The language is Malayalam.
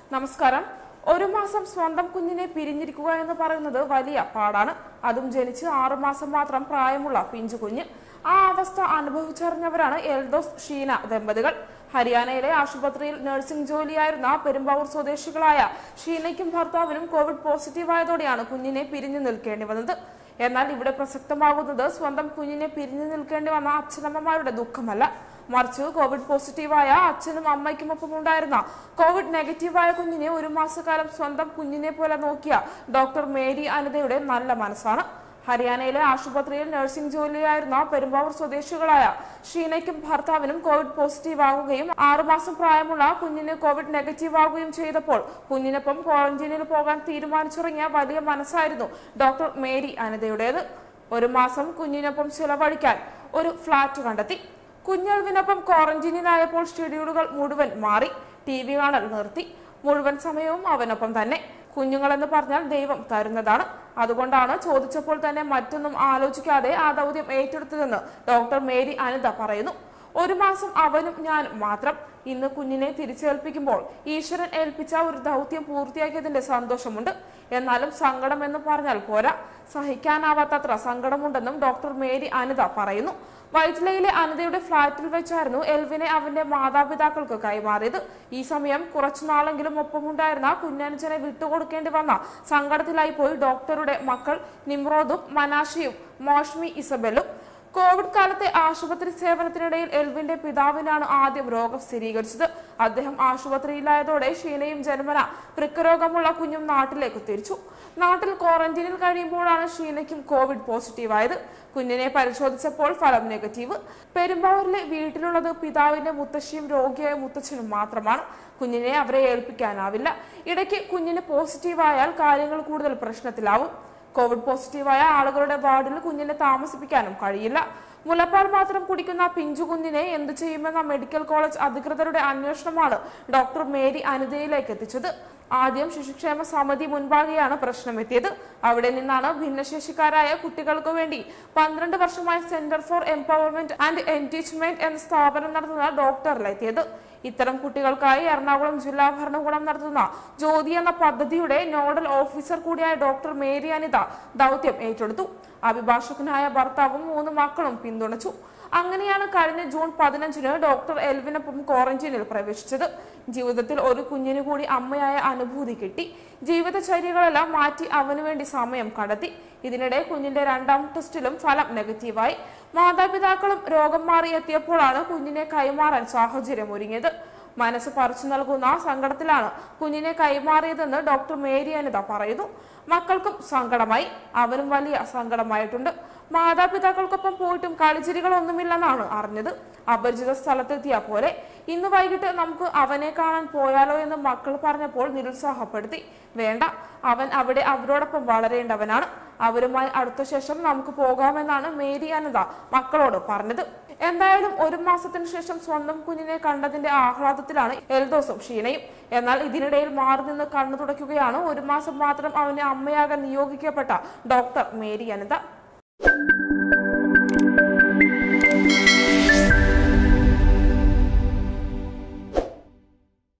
നമസ്കാരം ഒരു മാസം സ്വന്തം കുഞ്ഞിനെ പിരിഞ്ഞിരിക്കുക എന്ന് പറയുന്നത് വലിയ പാടാണ് അതും ജനിച്ച് ആറുമാസം മാത്രം പ്രായമുള്ള പിഞ്ചു കുഞ്ഞ് ആ അവസ്ഥ അനുഭവിച്ചറിഞ്ഞവരാണ് എൽദോസ് ഷീന ദമ്പതികൾ ഹരിയാനയിലെ ആശുപത്രിയിൽ നഴ്സിംഗ് ജോലിയായിരുന്ന പെരുമ്പാവൂർ സ്വദേശികളായ ഷീനയ്ക്കും ഭർത്താവിനും കോവിഡ് പോസിറ്റീവായതോടെയാണ് കുഞ്ഞിനെ പിരിഞ്ഞു നിൽക്കേണ്ടി വന്നത് എന്നാൽ ഇവിടെ പ്രസക്തമാകുന്നത് സ്വന്തം കുഞ്ഞിനെ പിരിഞ്ഞു നിൽക്കേണ്ടി വന്ന അച്ഛനമ്മമാരുടെ ദുഃഖമല്ല മറിച്ച് കോവിഡ് പോസിറ്റീവായ അച്ഛനും അമ്മയ്ക്കുമൊപ്പം ഉണ്ടായിരുന്ന കോവിഡ് നെഗറ്റീവായ കുഞ്ഞിനെ ഒരു മാസക്കാലം സ്വന്തം കുഞ്ഞിനെ പോലെ നോക്കിയ ഡോക്ടർ മേരി അനിതയുടെ നല്ല മനസ്സാണ് ഹരിയാനയിലെ ആശുപത്രിയിൽ നഴ്സിംഗ് ജോലിയായിരുന്ന പെരുമ്പാവൂർ സ്വദേശികളായ ഷീനയ്ക്കും ഭർത്താവിനും കോവിഡ് പോസിറ്റീവ് ആകുകയും ആറുമാസം പ്രായമുള്ള കുഞ്ഞിന് കോവിഡ് നെഗറ്റീവ് ആകുകയും ചെയ്തപ്പോൾ കുഞ്ഞിനൊപ്പം ക്വാറന്റീനിൽ പോകാൻ തീരുമാനിച്ചിറങ്ങിയ വലിയ മനസ്സായിരുന്നു ഡോക്ടർ മേരി അനിതയുടേത് ഒരു മാസം കുഞ്ഞിനൊപ്പം ചിലവഴിക്കാൻ ഒരു ഫ്ളാറ്റ് കണ്ടെത്തി കുഞ്ഞൾവിനൊപ്പം ക്വാറന്റീനിലായപ്പോൾ ഷെഡ്യൂളുകൾ മുഴുവൻ മാറി ടി വി കാണൽ നിർത്തി മുഴുവൻ സമയവും അവനൊപ്പം തന്നെ കുഞ്ഞുങ്ങളെന്ന് പറഞ്ഞാൽ ദൈവം തരുന്നതാണ് അതുകൊണ്ടാണ് ചോദിച്ചപ്പോൾ തന്നെ മറ്റൊന്നും ആലോചിക്കാതെ ആ ദൗത്യം ഏറ്റെടുത്തതെന്ന് ഡോക്ടർ മേരി അനിത പറയുന്നു ഒരു മാസം അവനും ഞാനും മാത്രം ഇന്ന് കുഞ്ഞിനെ തിരിച്ചേൽപ്പിക്കുമ്പോൾ ഈശ്വരൻ ഏൽപ്പിച്ച ഒരു ദൗത്യം പൂർത്തിയാക്കിയതിന്റെ സന്തോഷമുണ്ട് എന്നാലും സങ്കടം എന്ന് പറഞ്ഞാൽ പോരാ സഹിക്കാനാവാത്തത്ര സങ്കടമുണ്ടെന്നും ഡോക്ടർ മേരി അനിത പറയുന്നു വൈറ്റിലയിലെ അനിതയുടെ ഫ്ളാറ്റിൽ വെച്ചായിരുന്നു എൽവിനെ അവന്റെ മാതാപിതാക്കൾക്ക് കൈമാറിയത് ഈ സമയം കുറച്ചുനാളെങ്കിലും ഒപ്പമുണ്ടായിരുന്ന കുഞ്ഞനുജനെ വിട്ടുകൊടുക്കേണ്ടി വന്ന സങ്കടത്തിലായി പോയി ഡോക്ടറുടെ മക്കൾ നിമ്രോദും മനാഷിയും മോഷ്മി ഇസബെല്ലും കോവിഡ് കാലത്തെ ആശുപത്രി സേവനത്തിനിടയിൽ എൽവിന്റെ പിതാവിനാണ് ആദ്യം രോഗം സ്ഥിരീകരിച്ചത് അദ്ദേഹം ആശുപത്രിയിലായതോടെ ഷീനയും ജന്മന വൃക്കരോഗമുള്ള കുഞ്ഞും നാട്ടിലേക്ക് തിരിച്ചു നാട്ടിൽ ക്വാറന്റീനിൽ കഴിയുമ്പോഴാണ് ഷീനയ്ക്കും കോവിഡ് പോസിറ്റീവായത് കുഞ്ഞിനെ പരിശോധിച്ചപ്പോൾ ഫലം നെഗറ്റീവ് പെരുമ്പാവൂരിലെ വീട്ടിലുള്ളത് പിതാവിന്റെ മുത്തശ്ശിയും രോഗിയായ മുത്തച്ഛനും മാത്രമാണ് കുഞ്ഞിനെ അവരെ ഏൽപ്പിക്കാനാവില്ല ഇടയ്ക്ക് കുഞ്ഞിന് പോസിറ്റീവായാൽ കാര്യങ്ങൾ കൂടുതൽ പ്രശ്നത്തിലാവും കോവിഡ് പോസിറ്റീവായ ആളുകളുടെ വാർഡിൽ കുഞ്ഞിനെ താമസിപ്പിക്കാനും കഴിയില്ല മുലപ്പാൽ മാത്രം കുടിക്കുന്ന പിഞ്ചു കുഞ്ഞിനെ എന്തു ചെയ്യുമെന്ന മെഡിക്കൽ കോളേജ് അധികൃതരുടെ അന്വേഷണമാണ് ഡോക്ടർ മേരി അനിതയിലേക്ക് എത്തിച്ചത് ആദ്യം ശിശുക്ഷേമ സമിതി മുൻപാകെയാണ് പ്രശ്നമെത്തിയത് അവിടെ നിന്നാണ് ഭിന്നശേഷിക്കാരായ കുട്ടികൾക്ക് വേണ്ടി പന്ത്രണ്ട് വർഷമായി centre for empowerment and enrichment എന്ന സ്ഥാപനം നടത്തുന്ന ഡോക്ടറിലെത്തിയത് ഇത്തരം കുട്ടികൾക്കായി എറണാകുളം ജില്ലാ ഭരണകൂടം നടത്തുന്ന ജ്യോതി എന്ന പദ്ധതിയുടെ നോഡൽ ഓഫീസർ കൂടിയായ ഡോക്ടർ മേരി അനിത ദൗത്യം ഏറ്റെടുത്തു അഭിഭാഷകനായ ഭർത്താവും മൂന്ന് മക്കളും പിന്തുണച്ചു അങ്ങനെയാണ് കഴിഞ്ഞ ജൂൺ പതിനഞ്ചിന് ഡോക്ടർ എൽവിനൊപ്പം ക്വാറന്റീനിൽ പ്രവേശിച്ചത് ജീവിതത്തിൽ ഒരു കുഞ്ഞിനു കൂടി അമ്മയായ അനുഭൂതി കിട്ടി ജീവിതചര്യകളെല്ലാം മാറ്റി അവനു വേണ്ടി സമയം കണ്ടെത്തി ഇതിനിടെ കുഞ്ഞിന്റെ രണ്ടാം ടെസ്റ്റിലും ഫലം നെഗറ്റീവായി മാതാപിതാക്കളും രോഗം മാറി എത്തിയപ്പോഴാണ് കുഞ്ഞിനെ കൈമാറാൻ സാഹചര്യം ഒരുങ്ങിയത് മനസ്സ് പറിച്ചു നൽകുന്ന സങ്കടത്തിലാണ് കുഞ്ഞിനെ കൈമാറിയതെന്ന് ഡോക്ടർ മേരി അനിത പറയുന്നു മക്കൾക്കും സങ്കടമായി അവനും വലിയ സങ്കടമായിട്ടുണ്ട് മാതാപിതാക്കൾക്കൊപ്പം പോയിട്ടും കളിച്ചിരികളൊന്നുമില്ലെന്നാണ് അറിഞ്ഞത് അപരിചിത സ്ഥലത്തെത്തിയ പോലെ ഇന്ന് വൈകിട്ട് നമുക്ക് അവനെ കാണാൻ പോയാലോ എന്ന് മക്കൾ പറഞ്ഞപ്പോൾ നിരുത്സാഹപ്പെടുത്തി വേണ്ട അവൻ അവിടെ അവരോടൊപ്പം വളരേണ്ടവനാണ് അവരുമായി അടുത്ത ശേഷം നമുക്ക് പോകാമെന്നാണ് മേരി അനിത മക്കളോട് പറഞ്ഞത് എന്തായാലും ഒരു മാസത്തിന് ശേഷം സ്വന്തം കുഞ്ഞിനെ കണ്ടതിന്റെ ആഹ്ലാദത്തിലാണ് എൽദോസും ഷീനയും എന്നാൽ ഇതിനിടയിൽ മാറി നിന്ന് കണ്ണു തുടയ്ക്കുകയാണ് ഒരു മാസം മാത്രം അവനെ അമ്മയാകാൻ നിയോഗിക്കപ്പെട്ട ഡോക്ടർ മേരി അനിത